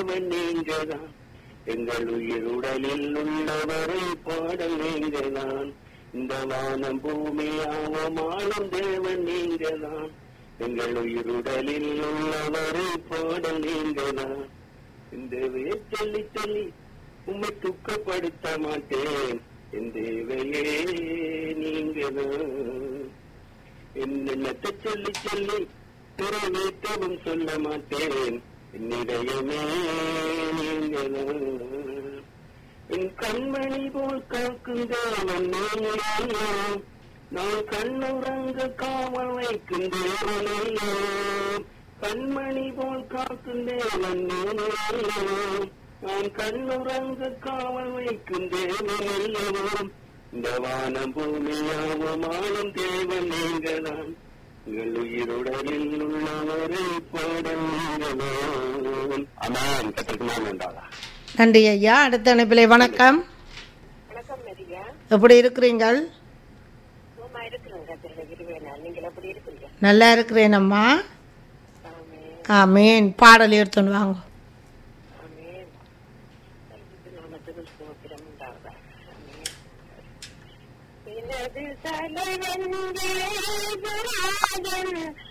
தேவன் நீங்கதான் எங்கள் உயிர் உடலில் உள்ளவரை பாடல் நீங்கதான் இந்த வானம் பூமியாவும் ஆளும் தேவன் நீங்கதான் எங்கள் உயிர் உடலில் உள்ளவரை பாடல் நீங்கதான் இந்த சொல்லி சொல்லி உம்மை துக்கப்படுத்த மாட்டேன் என் தேவையே நீங்கதான் என்னென்னத்தை சொல்லி சொல்லி துறவேற்றவும் சொல்ல மாட்டேன் என்னிடையமே நீங்கதான் என் கண்மணி போல் காக்கும் தேவன் நீங்களோ நான் கண்ணுறங்க காவல் வைக்கும் தேவனையோ கண்மணி போல் காக்கும் தேவன் நீங்களோ நான் கண்ணுறங்க காவல் வைக்கும் தேவனையோ இந்த வானம் பூமியாவும் ஆளும் தேவன் நீங்கதான் உங்கள் உயிருடலில் உள்ளவரை பாடல் நீங்களாம் அதான் கத்திரக்குமார் என்றாரா நன்றி ஐயா அடுத்த அனுப்பிலை வணக்கம் வணக்கம் மரியா எப்படி இருக்கிறீங்கள் சும்மா இருக்கிறேங்க திரு இருவேனா நீங்கள் எப்படி இருக்கிறீங்க நல்லா இருக்கிறேன் அம்மா ஆமே ஆமீன் பாடல் எடுத்துன்னு வாங்க ஆமே நாமத்துக்கு சோத்திரம் உண்டாவதா ஆமே எனது தலைவன் தேவராஜன்